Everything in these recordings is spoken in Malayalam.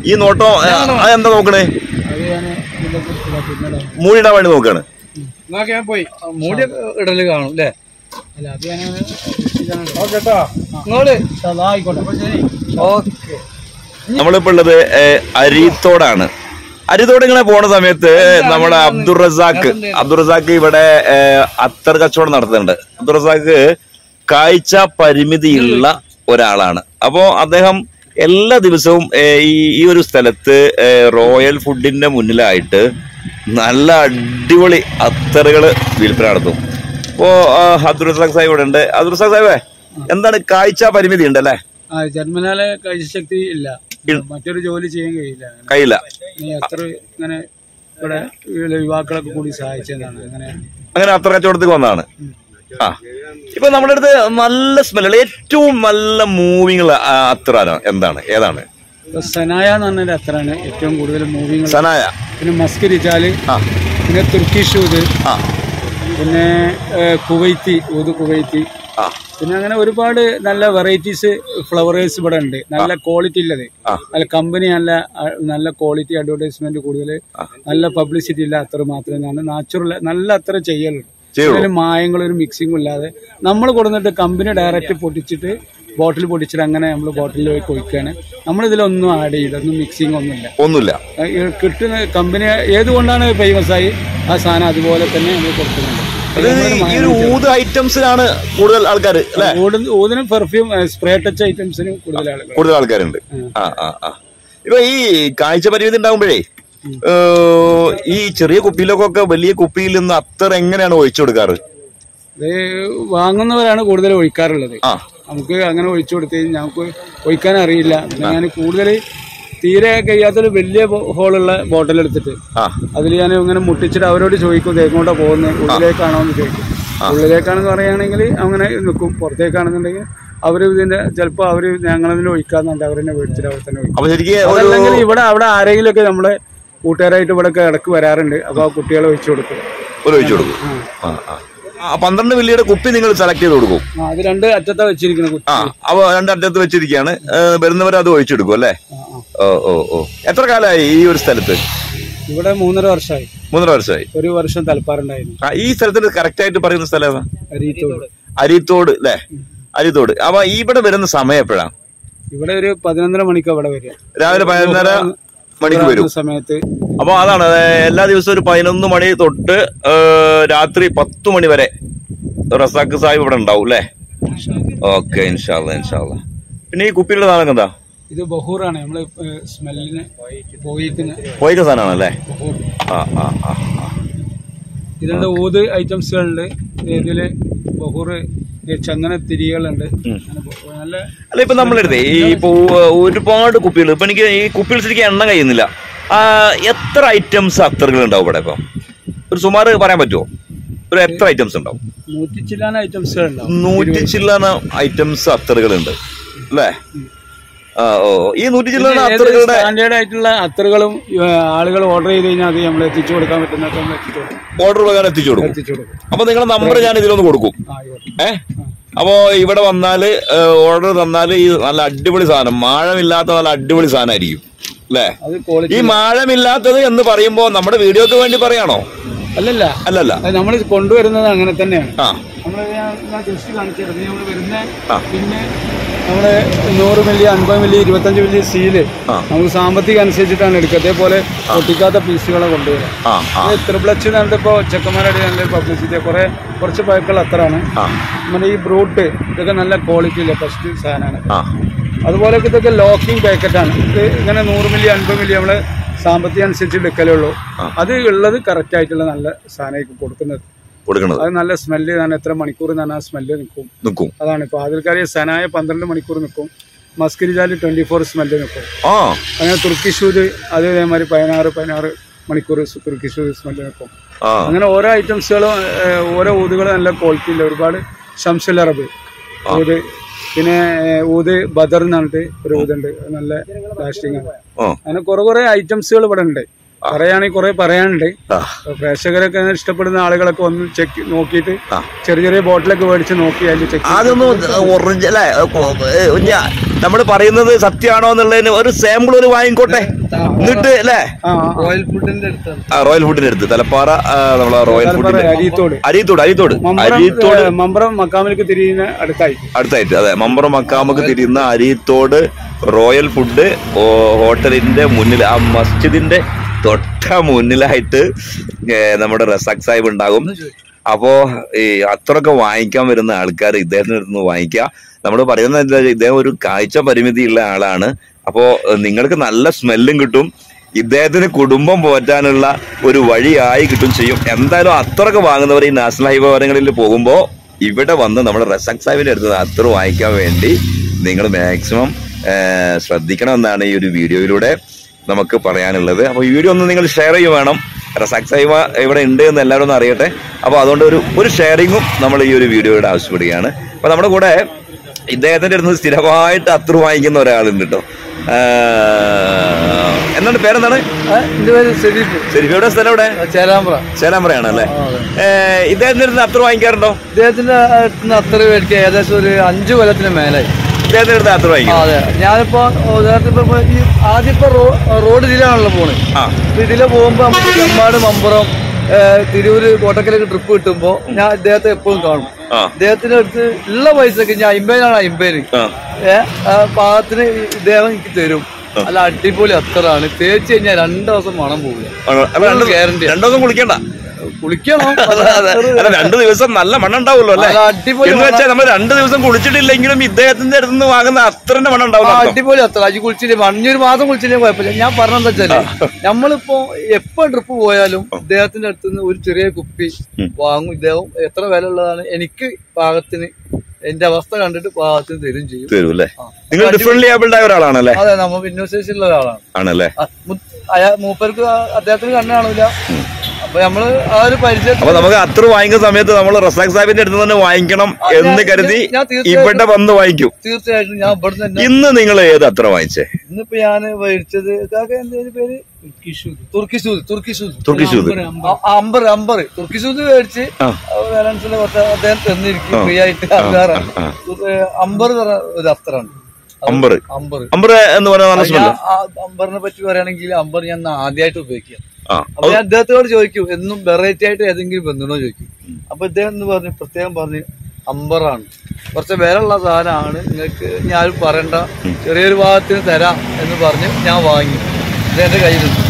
ഈ നോട്ടം ഏ, അതെന്താ നോക്കണേ അത് ഞാൻ ഇതിന്റെ പിന്നീട് മൂടിയിടാൻ വേണ്ടി നോക്കാണ് എന്നാ ഞാൻ പോയി മൂടി ഇടല് കാണും അല്ലേ അല്ല അത് ഞാൻ ഓക്കെ ഇങ്ങോട്ട് ആയിക്കോട്ടെ അപ്പൊ ശരി ഓക്കെ നമ്മളിപ്പോ ഉള്ളത് ഏ, അരീത്തോടാണ് അരീത്തോട് ഇങ്ങനെ പോണ സമയത്ത് നമ്മുടെ അബ്ദുൾ റസാഖ് അബ്ദുൾ റസാഖ് ഇവിടെ ഏ, അത്തർ കച്ചവടം നടത്തുന്നുണ്ട് അബ്ദുൾ റസാഖ് കാഴ്ച പരിമിതിയുള്ള ഒരാളാണ് അപ്പോ അദ്ദേഹം എല്ലാ ദിവസവും ഏ, ഈ ഈ ഒരു സ്ഥലത്ത് ഏ, റോയൽ ഫുഡിന്റെ മുന്നിലായിട്ട് നല്ല അടിപൊളി അത്തറുകള് വിൽപ്പന നടത്തും അപ്പോ ആ, അബ്ദുൾ റസാഖ് സാഹിബ് ഇവിടെ ഉണ്ട് അബ്ദുൾ റസാഖ് സാഹിബേ എന്താണ് കാഴ്ച പരിമിതി ഉണ്ടല്ലേ ആ ജന്മനാലെ കാഴ്ചശക്തി ഇല്ല മറ്റൊരു ജോലി ചെയ്യാൻ കഴിയില്ല കയ്യില്ല നീ എത്ര ഇങ്ങനെ ഇവിടെ യുവാക്കളൊക്കെ കൂടി സഹായിച്ചതാണ് അങ്ങനെ അങ്ങനെ അത്ര കച്ചവടത്തേക്ക് വന്നതാണ് ആ ഇപ്പൊ നമ്മുടെ അടുത്ത് നല്ല സ്മെല്ലുള്ള ഏറ്റവും നല്ല മൂവിങ് ഉള്ള ആ അത്ര എന്താണ് ഏതാണ് ഇപ്പൊ സനായ എന്ന് പറഞ്ഞൊരു അത്രയാണ് ഏറ്റവും കൂടുതൽ മൂവിങ്ങൾ സനായ പിന്നെ മസ്കരിച്ചാല് ആ പിന്നെ തുർക്കിഷ് ഊത് ആ പിന്നെ ഏഹ്, കുവൈത്തി ഊത് കുവൈത്തി ആ പിന്നെ അങ്ങനെ ഒരുപാട് നല്ല വെറൈറ്റീസ് ഫ്ലവേഴ്സ് ഇവിടെ ഉണ്ട് നല്ല ക്വാളിറ്റി ഉള്ളത് ആ. നല്ല കമ്പനി നല്ല അഹ് നല്ല ക്വാളിറ്റി അഡ്വർടൈസ്മെന്റ് കൂടുതൽ നല്ല പബ്ലിസിറ്റി ഇല്ല അത്ര മാത്രമേ നാച്ചുറൽ നല്ല അത്ര ചെയ്യലുള്ളൂ ചെയ്യുള്ളൂ അതിൽ മായങ്ങളും ഒരു മിക്സിങ്ങും ഇല്ലാതെ നമ്മൾ കൊടുത്തിട്ട് കമ്പനി ഡയറക്റ്റ് പൊട്ടിച്ചിട്ട് ബോട്ടിൽ പൊട്ടിച്ചിട്ട് അങ്ങനെ നമ്മൾ ബോട്ടിലേക്ക് ഒഴിക്കുകയാണ് നമ്മൾ ഇതിലൊന്നും ആഡ് ചെയ്യില്ല ഒന്നും മിക്സിംഗ് ഒന്നുമില്ല ഒന്നുമില്ല ഏഹ് കിട്ടുന്ന കമ്പനി ഏതുകൊണ്ടാണ് ഫേമസ് ആയി ആ സാധനം അതുപോലെ തന്നെ നമ്മൾ കൊടുക്കുന്നുണ്ട് അത് ഈ ഒരു ഊത് ഐറ്റംസിലാണ് കൂടുതൽ ആൾക്കാർ അല്ലെ ഊടിന് ഊതിനും പെർഫ്യൂം സ്പ്രേ ടച്ച് ഐറ്റംസിനും കൂടുതൽ ആളുകൾ കൂടുതൽ ആൾക്കാരുണ്ട് ആ ആ ആ ഇപ്പൊ ഈ കാഴ്ച പരിമിതി ഉണ്ടാകുമ്പോഴേ ഏ, ഈ ചെറിയ കുപ്പിയിലൊക്കെ വലിയ കുപ്പിയിൽ നിന്ന് അത്ര എങ്ങനെയാണ് ഒഴിച്ചു കൊടുക്കാറ് ഇത് വാങ്ങുന്നവരാണ് കൂടുതൽ ഒഴിക്കാറുള്ളത് ആ നമുക്ക് അങ്ങനെ ഒഴിച്ചു കൊടുത്ത് കഴിഞ്ഞാൽ നമുക്ക് ഒഴിക്കാൻ അറിയില്ല പിന്നെ ഞാൻ കൂടുതൽ തീരെ കഴിയാത്തൊരു വലിയ ഹോളുള്ള ബോട്ടിൽ എടുത്തിട്ട് ആ അതിൽ ഞാൻ ഇങ്ങനെ മുട്ടിച്ചിട്ട് അവരോട് ചോദിക്കും ഇത് എങ്ങോട്ടാ പോകുന്നത് ഉള്ളിലേക്കാണോ എന്ന് ചോദിക്കും ഉള്ളിലേക്കാണെന്ന് പറയുകയാണെങ്കിൽ അങ്ങനെ നിൽക്കും പുറത്തേക്കാണെന്നുണ്ടെങ്കിൽ അവർ ഇതിന്റെ ചിലപ്പോൾ അവർ ഞങ്ങളതിൽ ഒഴിക്കാന്നുണ്ട് അവരെന്നെ മേടിച്ചിട്ട് അവർ തന്നെ ഒഴിക്കും അപ്പൊ ശരിക്കും ഒരു അതല്ലെങ്കിൽ ഇവിടെ അവിടെ ആരെങ്കിലും ഒക്കെ നമ്മളെ കൂട്ടുകാരായിട്ട് ഇവിടെ ഒക്കെ ഇടക്ക് വരാറുണ്ട് അപ്പോൾ ആ കുട്ടികളെ ഒഴിച്ചു കൊടുക്കും ഒരു ഒഴിച്ചു കൊടുക്കും ആ ആ ആ പന്ത്രണ്ട് മില്ലിയുടെ കുപ്പി നിങ്ങൾ സെലക്ട് ചെയ്ത് കൊടുക്കും ആ, അത് രണ്ട് അറ്റത്താ വെച്ചിരിക്കുന്ന കുട്ടി ആ അവ രണ്ടറ്റത്ത് വെച്ചിരിക്കുകയാണ് വരുന്നവർ അത് ഒഴിച്ചെടുക്കും അല്ലേ ആ, ആ. ഓ ഓ ഓ എത്ര കാലമായി ഈ ഒരു സ്ഥലത്ത് ഇവിടെ മൂന്നര വർഷമായി മൂന്നര വർഷമായി ഒരു വർഷം തലപ്പാറുണ്ടായിരുന്നു ആ ഈ സ്ഥലത്തിന് കറക്റ്റ് ആയിട്ട് പറയുന്ന സ്ഥലം ഏതാ? അരീത്തോട് അരിത്തോട് അല്ലേ അരിത്തോട് അപ്പൊ ഇവിടെ വരുന്ന സമയം എപ്പോഴാ ഇവിടെ ഒരു പതിനൊന്നര മണിക്കാ ഇവിടെ വരിക രാവിലെ പതിനൊന്നര മണിക്ക് വരും ആ സമയത്ത് അപ്പൊ അതാണ് അത് എല്ലാ ദിവസവും ഒരു പതിനൊന്ന് മണി തൊട്ട് ഏ, രാത്രി പത്ത് മണി വരെ റസാഖ് സാഹിബ് ഇവിടെ ഉണ്ടാവും അല്ലേ ഓക്കെ ഇൻഷാല്ല ഇൻഷാല്ല പിന്നെ ഈ കുപ്പിയിലുള്ള സാധനം എന്താ ഇത് ബഹൂറാണ് നമ്മള് സ്മെല്ലിന് പോയിക്കുന്ന പോയിക്ക സാധനമാണല്ലേ ബഹൂർ ആ ആ ആ ആ. ഇതിന്റെ ഊത് ഐറ്റംസുകളുണ്ട് ഇതില് ബഹൂർ ചന്ദന തിരികളുണ്ട് ഉം. അങ്ങനെ ബഹൂർ നല്ല അല്ല ഇപ്പൊ നമ്മളെടുത്തേ ഈ ഇപ്പൊ ഒരുപാട് കുപ്പികൾ ഇപ്പൊ എനിക്ക് ഈ കുപ്പികൾ ശരിക്കും എണ്ണ കഴിയുന്നില്ല ആ, എത്ര ഐറ്റംസ് അത്തറുകൾ ഉണ്ടാവും ഇവിടെ ഇപ്പൊ ഒരു സുമാർ പറയാൻ പറ്റുമോ ഒരു എത്ര ഐറ്റംസ് ഉണ്ടാവും നൂറ്റി ചില്ലാന ഐറ്റംസുകൾ ഉണ്ടാവും നൂറ്റി ചില്ലാന ഐറ്റംസ് അത്തറുകളുണ്ട് അല്ലേ ആ ഓ ഈ നൂറ്റി ചില്ലാന അത്തറുകളുടെ സ്റ്റാൻഡേർഡ് ആയിട്ടുള്ള അത്തറുകളും ആളുകൾ ഓർഡർ ചെയ്ത് കഴിഞ്ഞാൽ അത് നമ്മൾ എത്തിച്ചു കൊടുക്കാൻ പറ്റുന്നതൊക്കെ നമ്മൾ എത്തിച്ചു കൊടുക്കും ഓർഡർ പ്രകാരം എത്തിച്ചു കൊടുക്കും എത്തിച്ചു കൊടുക്കും അപ്പൊ നിങ്ങളുടെ നമ്പർ ഞാൻ ഇതിലൊന്ന് കൊടുക്കും ആ, ആയിക്കോട്ടെ. ഏ അപ്പോ ഇവിടെ വന്നാല് ഓർഡർ തന്നാല് ഈ നല്ല അടിപൊളി സാധനം മാഴമില്ലാത്ത നല്ല അടിപൊളി സാധനമായിരിക്കും അല്ലേ അത് ക്വാളിറ്റി ഈ മാഴമില്ലാത്തത് എന്ന് പറയുമ്പോ നമ്മുടെ വീഡിയോക്ക് വേണ്ടി പറയാണോ അല്ലല്ല അല്ലല്ല അത് നമ്മൾ കൊണ്ടുവരുന്നത് അങ്ങനെ തന്നെയാണ് ആ നമ്മൾ ഞാൻ ഞാൻ ജസ്റ്റ് കാണിച്ചിരുന്നു നമ്മൾ വരുന്ന ആ. പിന്നെ നമ്മള് നൂറ് മില്ലി അൻപത് മില്ലി ഇരുപത്തഞ്ച് മില്ലി സീല് ആ. നമുക്ക് സാമ്പത്തികം അനുസരിച്ചിട്ടാണ് എടുക്കുക അതേപോലെ പൊട്ടിക്കാത്ത പീസുകളെ കൊണ്ടുവരാം ആ ആ ട്രിപ്പിൾ എച്ച് പറഞ്ഞിപ്പോ ചെക്കന്മാരുടെ നല്ല പബ്ലിസിറ്റി കുറെ കുറച്ച് പഴക്കൾ അത്രയാണ് ആ നമ്മുടെ ഈ ബ്രൂട്ട് ഇതൊക്കെ നല്ല ക്വാളിറ്റി ഇല്ല ഫസ്റ്റ് സാധനമാണ് ആ അതുപോലെ ഇതൊക്കെ ലോക്കിംഗ് പാക്കറ്റാണ് ഇത് ഇങ്ങനെ നൂറ് മില്ലി അൻപത് മില്ലി നമ്മള് സാമ്പത്തികം അനുസരിച്ച് എടുക്കലുള്ളൂ ആ. അത് ഉള്ളത് കറക്റ്റ് ആയിട്ടുള്ള നല്ല സാധനമായിരിക്കും കൊടുക്കുന്നത് കൊടുക്കണത് അത് നല്ല സ്മെല്ല് ഞാൻ എത്ര മണിക്കൂർ തന്നെ ആ സ്മെല്ല് നിൽക്കും നിൽക്കും അതാണ് ഇപ്പോൾ ആദിൽക്കാരി സനായ പന്ത്രണ്ട് മണിക്കൂർ നിൽക്കും മസ്കരിജാല് ട്വന്റി ഫോർ സ്മെല്ല് നിൽക്കും ആ അങ്ങനെ തുർക്കിഷൂര് അത് ഇതേമാതിരി പതിനാറ് പതിനാറ് മണിക്കൂർ തുർക്കിഷൂര് സ്മെല്ല് നിൽക്കും ആ അങ്ങനെ ഓരോ ഐറ്റംസുകളും ഏഹ്, ഓരോ ഊതുകളും നല്ല ക്വാളിറ്റി ഇല്ല ഒരുപാട് ഷംസുൽ അറബ് ഊത് പിന്നെ ഏഹ്, ഊത് ബദർ എന്ന് പറഞ്ഞിട്ട് ഒരു ഊതുണ്ട് അത് നല്ല ലാസ്റ്റിംഗ് ആണ് ആ അങ്ങനെ കുറെ കുറെ ഐറ്റംസുകൾ ഇവിടെ ഉണ്ട് പറയുകയാണെങ്കിൽ കുറെ പറയാനുണ്ട് ആ അപ്പൊ പ്രേക്ഷകരൊക്കെ ഇഷ്ടപ്പെടുന്ന ആളുകളൊക്കെ ഒന്ന് ചെക്ക് നോക്കിയിട്ട് ആ. ചെറിയ ചെറിയ ബോട്ടിലൊക്കെ മേടിച്ച് നോക്കി അതിൽ ചെക്ക് അതൊന്നും ഒറിജിനൽ നമ്മൾ പറയുന്നത് സത്യമാണോ എന്നുള്ളതിന് ഒരു സാമ്പിൾ ഒരു വാങ്ങിക്കോട്ടെ എന്നിട്ട് അല്ലേ ആ റോയൽ ഫുഡിന്റെ അടുത്താണ് ആ, റോയൽ ഫുഡിന്റെ അടുത്ത് തലപ്പാറ ആ, നമ്മളെ റോയൽ ഫുഡിന്റെ അരിയത്തോട് അരിയത്തോട് അരിയത്തോട് മമ്പറം അരിയത്തോട് ഏ, മമ്പറം മക്കാമിലേക്ക് തിരിയുന്ന അടുത്തായി അടുത്തായിട്ട് അതെ മമ്പറം മക്കാമക്ക് തിരിയുന്ന അരിയത്തോട് റോയൽ ഫുഡ് ഓ- ഹോട്ടലിന്റെ മുന്നിൽ ആ മസ്ജിദിന്റെ തൊട്ട മുന്നിലായിട്ട് ഏ, നമ്മുടെ റസാഖ് സാഹിബ് ഉണ്ടാകും അപ്പോ ഈ അത്രയൊക്കെ വാങ്ങിക്കാൻ വരുന്ന ആൾക്കാർ ഇദ്ദേഹത്തിന്റെ അടുത്ത് നിന്ന് വാങ്ങിക്കുക നമ്മൾ പറയുന്നത് എന്താ വെച്ചാൽ ഇദ്ദേഹം ഒരു കാഴ്ച പരിമിതിയുള്ള ആളാണ് അപ്പോ ഏഹ്, നിങ്ങൾക്ക് നല്ല സ്മെല്ലും കിട്ടും ഇദ്ദേഹത്തിന് കുടുംബം പോറ്റാനുള്ള ഒരു വഴിയായി കിട്ടും ചെയ്യും എന്തായാലും അത്രയൊക്കെ വാങ്ങുന്നവർ ഈ നാഷണൽ ഹൈവേ ഓരങ്ങളിൽ പോകുമ്പോൾ ഇവിടെ വന്ന് നമ്മുടെ റസാഖ് സാഹിബിന്റെ അടുത്ത് നിന്ന് അത്ര വാങ്ങിക്കാൻ വേണ്ടി നിങ്ങൾ മാക്സിമം ശ്രദ്ധിക്കണം എന്നാണ് ഈ ഒരു വീഡിയോയിലൂടെ നമുക്ക് പറയാനുള്ളത് അപ്പോൾ ഈ വീഡിയോ ഒന്ന് നിങ്ങൾ ഷെയർ ചെയ്യും വേണം റസാഖ് സാഹിബ ഇവിടെ ഉണ്ട് എന്ന് എല്ലാവരും ഒന്ന് അറിയട്ടെ അപ്പോൾ അതുകൊണ്ട് ഒരു ഒരു ഷെയറിങ്ങും നമ്മൾ ഈ ഒരു വീഡിയോയുടെ ആവശ്യപ്പെടുകയാണ് അപ്പോൾ നമ്മുടെ കൂടെ ഇദ്ദേഹത്തിന്റെ അടുത്ത് നിന്ന് സ്ഥിരമായിട്ട് അത്ര വാങ്ങിക്കുന്ന ഒരാളുണ്ട് കേട്ടോ എന്താണ് പേരെന്താണ് എന്റെ പേര് സെരീഫ് ശരി എവിടെ സ്ഥലം എവിടെ ചേരാമ്പ്ര ചേലാമ്പ്രയാണ് അല്ലേ ഇദ്ദേഹത്തിന്റെ അടുത്ത് അത്ര വാങ്ങിക്കാറുണ്ടോ ഇദ്ദേഹത്തിന്റെ അടുത്ത് നിന്ന് അത്ര മേടിക്കുക ഏകദേശം ഒരു അഞ്ചു കൊല്ലത്തിന് മേലായി ഇദ്ദേഹത്തിന്റെ അടുത്ത് അത്ര ആ, വാങ്ങിക്കും അതെ ഞാനിപ്പോ നേരത്തെ ഇപ്പൊ ഈ ആദ്യം ഇപ്പൊ റോ- റോഡ് ഇതിലാണല്ലോ പോണ് ആ അപ്പൊ ഇതിലെ പോകുമ്പോ നമുക്ക് ചെമ്മാട് മമ്പുറം ഏ, തിരൂര് കോട്ടക്കലേക്ക് ട്രിപ്പ് കിട്ടുമ്പോ ഞാൻ ഇദ്ദേഹത്തെ എപ്പോഴും കാണും ആ ഇദ്ദേഹത്തിന്റെ അടുത്ത് ഉള്ള പൈസക്ക് ഞാൻ അമ്പതിനാണ് അമ്പതിന് ആ ഏ ആ പാകത്തിന് ഇദ്ദേഹം എനിക്ക് തരും അല്ല അടിപൊളി അത്തറാണ് തേച്ച് കഴിഞ്ഞാൽ രണ്ടു ദിവസം മണം പോകില്ല അപ്പൊ രണ്ട് ഗ്യാരണ്ടി രണ്ടു ദിവസം കുളിക്കണ്ട കുളിക്കണം അതെ, അതെ. അല്ല രണ്ടു ദിവസം നല്ല മണം ഉണ്ടാവുമല്ലോ അല്ലേ അല്ല, അടിപൊളി എന്ന് വെച്ചാൽ നമ്മൾ രണ്ടു ദിവസം കുളിച്ചിട്ടില്ലെങ്കിലും ഇദ്ദേഹത്തിന്റെ അടുത്ത് നിന്ന് വാങ്ങുന്ന അത്രന്റെ മണം ആ, ഉണ്ടാവും അർത്ഥം. അടിപൊളി അത്ര അജി കുളിച്ചില്ലേ മഞ്ഞൊരു മാസം കുളിച്ചില്ലേ കുഴപ്പമില്ല ഞാൻ പറഞ്ഞെന്താ വെച്ചാല് നമ്മളിപ്പോ എപ്പോ ട്രിപ്പ് പോയാലും ഇദ്ദേഹത്തിന്റെ അടുത്ത് നിന്ന് ഒരു ചെറിയ കുപ്പി വാങ്ങും ഇദ്ദേഹം എത്ര വില ഉള്ളതാണ് എനിക്ക് പാകത്തിന് എന്റെ അവസ്ഥ കണ്ടിട്ട് പാകത്തിന് തരും ചെയ്യും തരൂ അല്ലേ ആ. നിങ്ങൾ ഡിഫറെന്റ്ലി ഏബിൾഡ് ആയ ഒരാളാണല്ലേ അതെ നമ്മ ഭിന്നശേഷി ഉള്ള ഒരാളാണ് ആണല്ലേ ആ, മു- അയാ മൂപ്പർക്ക് ആ- അദ്ദേഹത്തിന് കണ്ണ് കാണൂല അപ്പൊ നമ്മള് ആ ഒരു പരിചയം അപ്പൊ നമുക്ക് അത്ര വാങ്ങിക്കുന്ന സമയത്ത് നമ്മൾ റസാഖ് സാഹിബിന്റെ അടുത്ത് തന്നെ വാങ്ങിക്കണം എന്ന് കരുതി ഞാൻ തീർച്ചയായിട്ടും- ഇവിടെ വന്ന് വാങ്ങിക്കും തീർച്ചയായിട്ടും ഞാൻ ഇവിടെ തന്നെ ഇന്ന് നിങ്ങൾ ഏത് അത്ര വാങ്ങിച്ചേ ഇന്നിപ്പോ ഞാൻ മേടിച്ചത് ഇതാകെ എന്തേലും പേര് തുർക്കി സൂദ് തുർക്കി സൂദ് തുർക്കി ഷൂത് അമ്പർ അമ്പർ തുർക്കി സൂദ് മേടിച്ച് ആ. ബാലൻസിൽ കുറച്ച് അദ്ദേഹം തന്നിരിക്കും ഫ്രീ ആയിട്ട് അമ്പറാണ് അമ്പർ ഒരു അസ്ത്രാണ് അമ്പർ അമ്പർ അമ്പർ എന്ന് പറയുന്ന നല്ല സ്മെല്ല് ഞാൻ ആ അമ്പറിനെ പറ്റി പറയുകയാണെങ്കിൽ അമ്പർ ഞാൻ ആദ്യമായിട്ട് ഉപയോഗിക്കുക ആ അപ്പൊ ഞാൻ അദ്ദേഹത്തോട് ചോദിക്കും എന്നും വെറൈറ്റി ആയിട്ട് ഏതെങ്കിലും ബന്ധുണോ ചോദിക്കും അപ്പൊ ഇദ്ദേഹം എന്ന് പറഞ്ഞു പ്രത്യേകം പറഞ്ഞു അമ്പറാണ് കുറച്ച് വിലയുള്ള സാധനമാണ് നിങ്ങൾക്ക് ഞാൻ പറയണ്ട ചെറിയൊരു ഭാഗത്തിന് തരാം എന്ന് പറഞ്ഞ് ഞാൻ വാങ്ങി ഇത് എന്റെ കയ്യിലുണ്ട്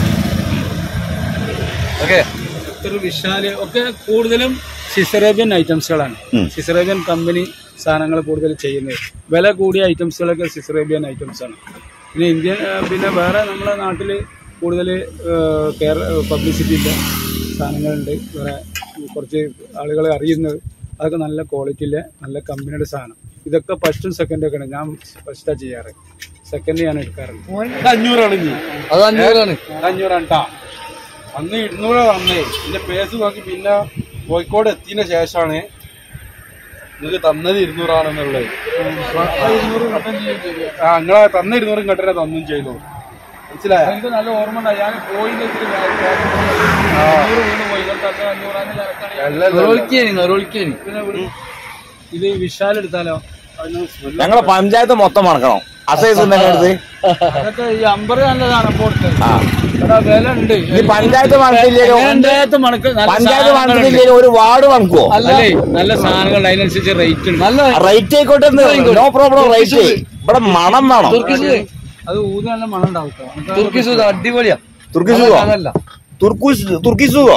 ഓക്കെ ഇത്ര വിശാല് ഒക്കെ കൂടുതലും സിസറേബിയൻ ഐറ്റംസുകളാണ് ഉം. സിസറേബിയൻ കമ്പനി സാധനങ്ങൾ കൂടുതൽ ചെയ്യുന്നത് വില കൂടിയ ഐറ്റംസുകളൊക്കെ സിസറേബിയൻ ഐറ്റംസ് ആണ് പിന്നെ ഇന്ത്യൻ ആ, പിന്നെ വേറെ നമ്മുടെ നാട്ടിൽ കൂടുതൽ കേരള പബ്ലിസിറ്റി ഇല്ല സാധനങ്ങളുണ്ട് വേറെ കുറച്ച് ആളുകൾ അറിയുന്നത് അതൊക്കെ നല്ല ക്വാളിറ്റിയിലെ നല്ല കമ്പനിയുടെ സാധനം ഇതൊക്കെ ഫസ്റ്റും സെക്കൻഡും ഒക്കെയാണ് ഞാൻ ഫസ്റ്റാണ് ചെയ്യാറ് സെക്കൻഡ് ഞാൻ എടുക്കാറുണ്ട് അഞ്ഞൂറാണ് ഇനി അത് അഞ്ഞൂറാണ് അഞ്ഞൂറാണ് ട്ടാ. അന്ന് ഇരുന്നൂറ് വന്നേ എന്റെ പേസ് നോക്കി പിന്നെ കോഴിക്കോട് എത്തിയതിന് ശേഷമാണ് നിങ്ങൾക്ക് തന്നത് ഇരുന്നൂറാണെന്നുള്ളത് ആ നിങ്ങളെ തന്ന ഇരുന്നൂറ് ഇങ്ങോട്ടേ തന്നും ചെയ്തു മനസ്സിലായോ എനിക്ക് നല്ല ഓർമ്മ ഉണ്ടായി ഞാൻ പോയി നൊറോളിക്കേനി നൊറോളിക്കേനി ഇത് വിശാൽ എടുത്താലോ അതിന് smell ഞങ്ങളെ പഞ്ചായത്ത് മൊത്തം മണക്കണം അസൈസ് എടുത്ത് അതൊക്കെ ഈ അമ്പത് നല്ലതാണ് അപ്പൊ കൊടുത്തത് എടാ, വില ഉണ്ട് ഈ പഞ്ചായത്ത് മണക്കില്ലല്ലോ പഞ്ചായത്ത് മണക്ക് നല്ല പഞ്ചായത്ത് സാധനങ്ങളുണ്ട്. മണക്കില്ലല്ലോ ഒരു വാർഡ് മണക്കുവോ അല്ലേ നല്ല സാധനങ്ങൾ അതിനനുസരിച്ച് റേറ്റ് ഉണ്ട് നല്ല റേറ്റ് ആയിക്കോട്ടെ നോ പ്രോബ്ലം റേറ്റ് ഇവിടെ മണം വേണം തുർക്കി സൂദ് അത് ഊതി നല്ല മണം ഉണ്ടാവും ട്ടോ. നമുക്ക് തുർക്കി സൂദ് അടിപൊളിയാ തുർക്കി സുഖോ അതല്ല തുർക്കൂസ് തുർക്കി സുഖോ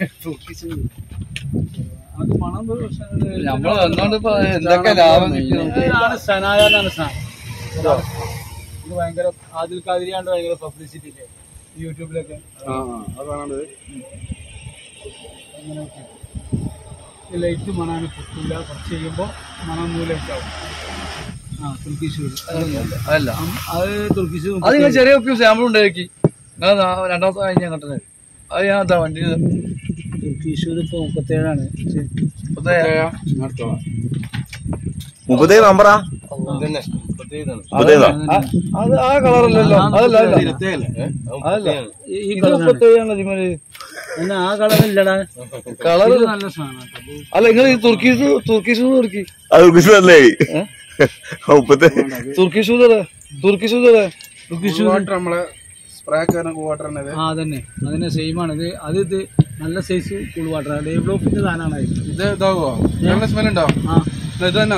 അത് മണം ഒരു പ്രശ്നമില്ല. നമ്മള് വന്നോണ്ട് ഇപ്പൊ എന്തൊക്കെ ലാഭം കിട്ടി നമുക്ക് ഇതാണ് സനായ എന്നാണ് സാധനം ഇതാ. ഇത് ഭയങ്കര ആദിൽ കാതിരിയാണ്ട് ഭയങ്കര പബ്ലിസിറ്റി ഇല്ലേ യൂട്യൂബിലൊക്കെ അതാണ് ഈ ലൈറ്റ് മണാണ് പൊട്ടില്ല കുറച്ച് കഴിയുമ്പോൾ മണം മൂലൊക്കെ ആവും ആ തുർക്കി ഷൂസ് അതല്ല അത് തുർക്കി ഷൂ അത് നിങ്ങൾ ചെറിയ കുപ്പി സാമ്പിൾ ഉണ്ടാക്കി നിങ്ങൾ രണ്ടാമത്തെ കഴിഞ്ഞ കണ്ടത് അത് ഞാൻ അതാ വണ്ടി തുർക്കി ഷൂ ഇപ്പോൾ മുപ്പത്തേഴാണ് മുപ്പതേ നമ്പറാ തന്നെ പുതിയതാ ആ- അത് ആ കളറല്ലല്ലോ അതല്ല അതല്ല അതല്ല ഈ ഇത് മുപ്പത്തേഴാണല്ലോ ജിമല് പിന്നെ ആ കളറില്ലടാ കളർ നല്ല സാധനം അല്ല നിങ്ങൾ ഈ തുർക്കീസ് തുർക്കീസ് തുർക്കി അത് കുശലല്ലേ മുപ്പത്തി തുർക്കിഷ് തരാ തുർക്കിഷ് തരാ വാട്ടർ നമ്മളെ സ്പ്രേ വാട്ടർ ആ അതന്നെ അതന്നെ സെയിം ആണ് ഇത് അത് ഇത് നല്ല സൈസ് കൂൾ വാട്ടർ ഡെവലപ്പിന്റെ സാധനമാണ് ഇത് ഇതാവോ നല്ല സ്മെൽ ഉണ്ടാവും ആ ഇത് തന്നെ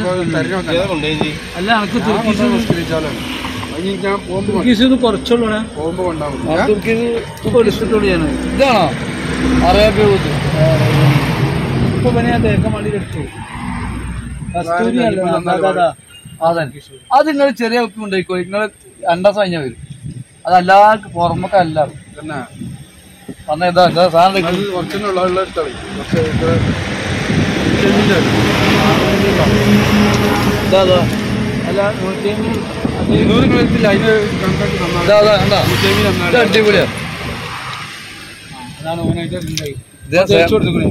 അല്ല എനിക്ക് തുർക്കീസ് തുർക്കീസ് ഇത് കുറച്ചുള്ളൂ തുർക്കീസ് എടുത്തിട്ടുള്ളൂ ഞാൻ ഇതാണോ അറേബ്യ ഊത്ത് ഇപ്പൊ പിന്നെ ഞാൻ തേക്കാൻ വേണ്ടി എടുത്തു കസ്തൂരി അല്ലേ അതാ, അതാ. അതെ അത് നിങ്ങൾ ചെറിയ ഉപ്പ് ഉണ്ടായിക്കോ നിങ്ങൾ രണ്ടാം കഴിഞ്ഞാൽ വരും അതല്ലാതെ പുറമൊക്കെ അല്ല പറഞ്ഞ ഇതാ ഇതാ സാധനം എടുക്ക്. ഇതാ ഇതാ അല്ല നൂറ്റി അമ്പത് ഇതാ ഇതാ കണ്ടാ ഇത് അടിപൊളിയാ അതാണ് ഓനായിട്ട് ഉണ്ടായി ഇതാ തേച്ച് കൊടുത്തുക്കണേ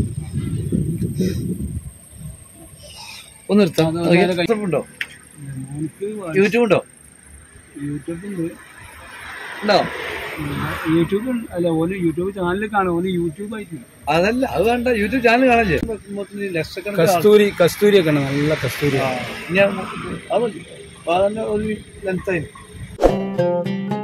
ഒന്ന് നിർത്താം ഉണ്ടോ എനിക്ക് യൂട്യൂബ് ഉണ്ടോ യൂട്യൂബ് ഉണ്ട് ഉണ്ടോ യൂട്യൂബ് ഉണ്ട്. അല്ല ഓന് യൂട്യൂബ് ചാനലിൽ കാണും ഓന് യൂട്യൂബ് ആയിട്ട് അതല്ല അത് വേണ്ട യൂട്യൂബ് ചാനൽ കാണല്ലേ ലക്ഷക്കണക്കിന് ആൾ- കസ്തൂരി കസ്തൂരി ഒക്കെ ഉണ്ട് നല്ല കസ്തൂരി ആ, ഞാൻ അത് മതി. അപ്പൊ അതന്നെ ഒരു ലെങ്ത് ആയി